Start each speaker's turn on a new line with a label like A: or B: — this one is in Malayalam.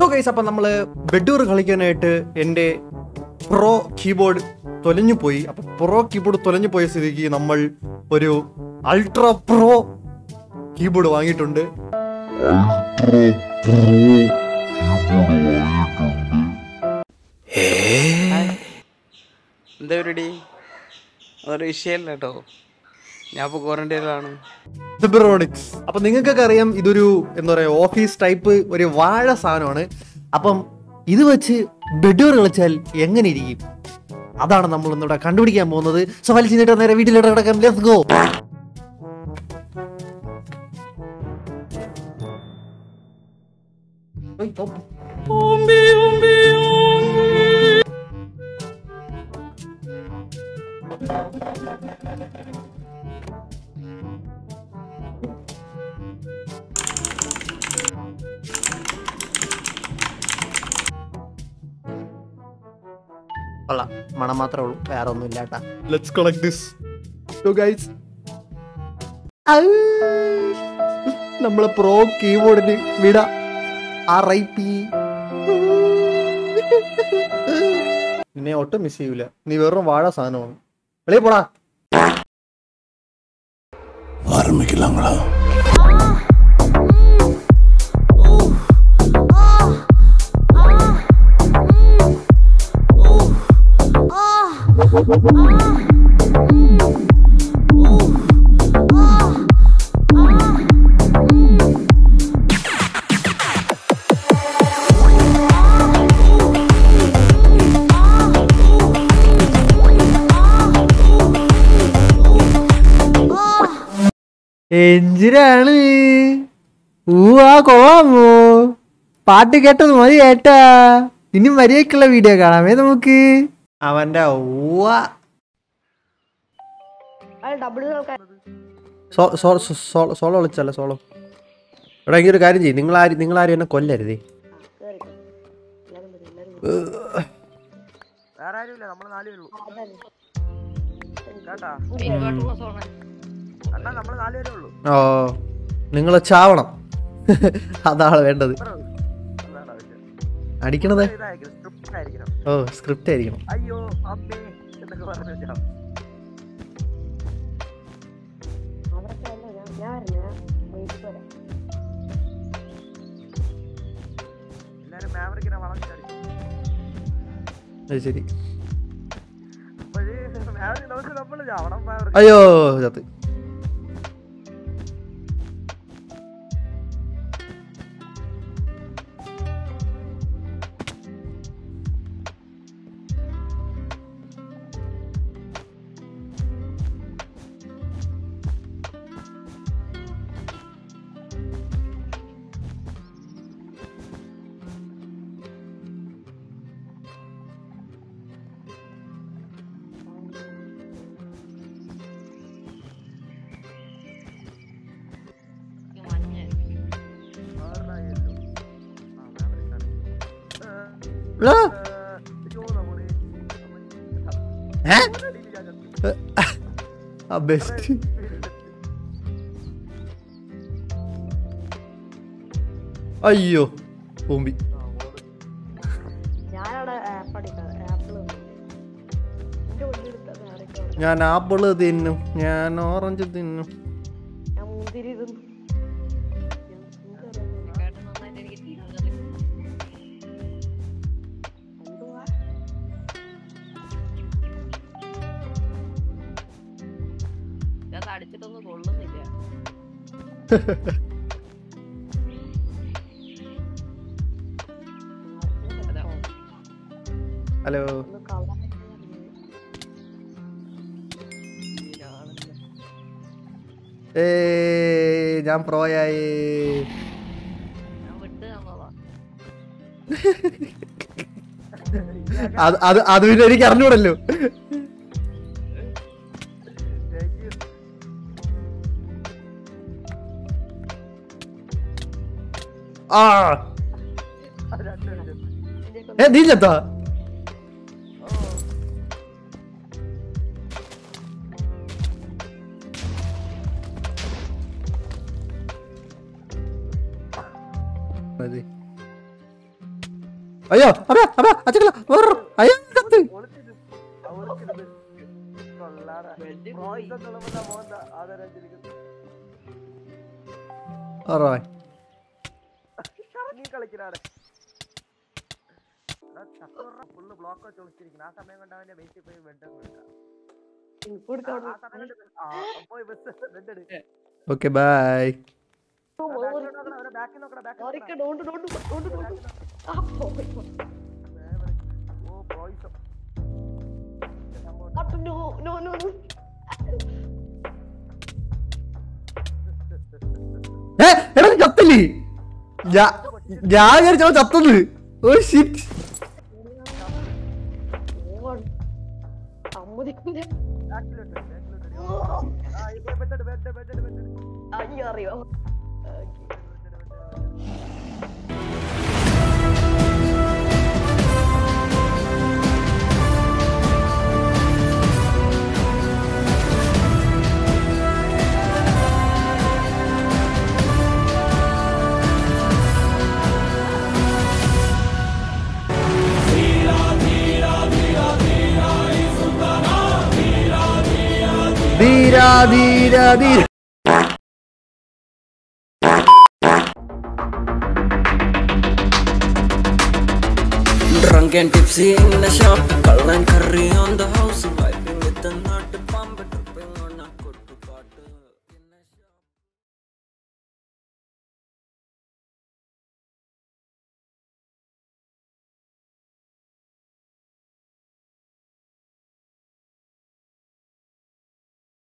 A: ഗൈസ് അപ്പം നമ്മൾ ബെഡൂർ കളിക്കാനായിട്ട് എൻ്റെ പ്രോ കീബോർഡ് തൊലഞ്ഞു പോയി അപ്പൊ പ്രോ കീബോർഡ് തൊലഞ്ഞു പോയ സ്ഥിതിക്ക് നമ്മൾ ഒരു അൾട്രാ പ്രോ കീബോർഡ് വാങ്ങിയിട്ടുണ്ട്
B: എന്താ പരിപാടി അതൊരു വിഷയമല്ല കേട്ടോ ഞാൻ ഇപ്പോൾ ക്വാറന്റൈനിലാണ്
A: ഫെബ്രോണിക്സ് അപ്പൊ നിങ്ങൾക്കൊക്കെ അറിയാം ഇതൊരു എന്താ പറയാ ഓഫീസ് ടൈപ്പ് ഒരു വാഴ സാധനമാണ് അപ്പം ഇത് വെച്ച് ബെഡൂർ കളിച്ചാൽ എങ്ങനെ ഇരിക്കും അതാണ് നമ്മൾ ഇന്നിവിടെ കണ്ടുപിടിക്കാൻ പോകുന്നത് സോ വലിച്ചു നീട്ട് നേരെ വീട്ടിലോട്ട് കിടക്കാം ലെറ്റ്സ് ഗോ കൊള്ളാം മണം മാത്രമേ ഉള്ളൂ വേറെ ഒന്നും ഇല്ലാട്ടാ let's collect this so guys നമ്മളെ പ്രോ കീബോർഡിന് വിട ആർ ഐ പി നിന്നെ ഒട്ടും മിസ് ചെയ്യൂല നീ വെറും വാഴ സാധനമാണ് വെളിയെ പോടാ എന്തിനാണ് ഊവാ കൊള്ളാമോ പാട്ട് കേട്ടത് മതി കേട്ടാ ഇനി മര്യാദക്കുള്ള വീഡിയോ കാണാമേ നമുക്ക് അവന്റെ ഊവ സോ- സോ- സോ- സോ- സോളോ വിളിച്ചല്ല സോളോ എടാ എങ്കിൽ ഒരു കാര്യം ചെയ്യും നിങ്ങൾ ആരും നിങ്ങൾ ആരും എന്നെ കൊല്ലരുതേ
B: വേറെ ആരുമില്ല നമ്മൾ നാലേ ഉള്ളൂ കേട്ടാ അണ്ണാ നമ്മൾ നാലേ വരെ ഉള്ളൂ
A: ഓ നിങ്ങൾ ചാവണം അതാണ് വേണ്ടത്
B: അതാണ് ആവശ്യം
A: അടിക്കണത്
B: ഇതായിരിക്കണം സ്ക്രിപ്റ്റ് ആയിരിക്കണം
A: ഓ സ്ക്രിപ്റ്റ് ആയിരിക്കണം
B: അയ്യോ അമ്മേ എന്നൊക്കെ പറഞ്ഞു വെച്ചാ എല്ലാരും മാവറിക്കിനെ വളർച്ചടിക്കും
A: അത് ശരി
B: അപ്പോഴേ മാവറിക്ക് നമുക്ക് നമ്മൾ ചാവണം മാവറിക്ക്
A: അയ്യോ ചത്ത്
B: മാവറിനായല്ലോ ആ മാവറിക്കാണ്
A: ആ,
B: അയ്യോ നമ്മള്
A: ഏ?
B: അടിയിൽ ഞാൻ ചത്തു.
A: ആ ബെസ്റ്റ് അയ്യോ പൂമ്പി
C: ഞാനവിടെ ആപ്പ് അടിക്കാം ആപ്പിൾ എന്റെ കൊണ്ടെടുത്തത് ആരൊക്കെ അവിടെ
A: ഞാൻ ആപ്പിള് തിന്നും ഞാൻ ഓറഞ്ച് തിന്നും
C: ഞാൻ മുന്തിരി തിന്നു എന്തുവാ
D: അടിച്ചിട്ടൊന്നും കൊള്ളുന്നില്ല
A: ഹലോ
C: ഒന്ന് കളർ
A: ഏ ഞാൻ പ്രോയായി
D: ഞാൻ വിട്ട് തന്നതാ
A: അത് അത് അത് പിന്നെ എനിക്ക് അറിഞ്ഞൂടല്ലോ
B: Thank you.
A: ആ
B: ആ, രണ്ട് മിനിറ്റ്.
A: ഏ നീ ചത്താ മതി അയ്യോ അതെ അതെ അച്ഛക്കള അയ്യോ കത്ത് Alright.
E: ഫുള്ള് ബ്ലോക്ക് വെച്ച് ഒളിച്ചിരിക്കുന്നു ആ സമയം കൊണ്ട് അവന്റെ വെയിറ്റ് പോയി ബെഡ് കൊടുക്കാം
C: എനിക്ക് കൊടുക്കാൻ
E: ആ സമയം കൊണ്ട് ആ, പോയി ബസ് ബെഡ് എടുക്കാം
A: Okay, bye.
E: ബാക്കിൽ നോക്കടാ ബാക്കിൽ
C: മാറിക്ക ഡോണ്ട് ഡോണ്ട് ഡോണ്ട് ഡോണ്ട് ആ പോയി
E: oh boys
C: no no no no
A: ഏ, എടാ, നീ ചത്തില്ലേ ഞാ- ഞാൻ വിചാരിച്ചവൻ ചത്തത് ഓ ഷിറ്റ്
C: ഓൺ സമ്മതിക്കില്ല
E: ബാക്കിലോട്ട് ബാക്കിലോട്ട് ആ ഈ bed bed bed bed bed
C: അയ്യോ അറിയോ
A: ധീരാ ധീരാ ധീര
F: Drunk and tipsy in the shop, call and curry on the house.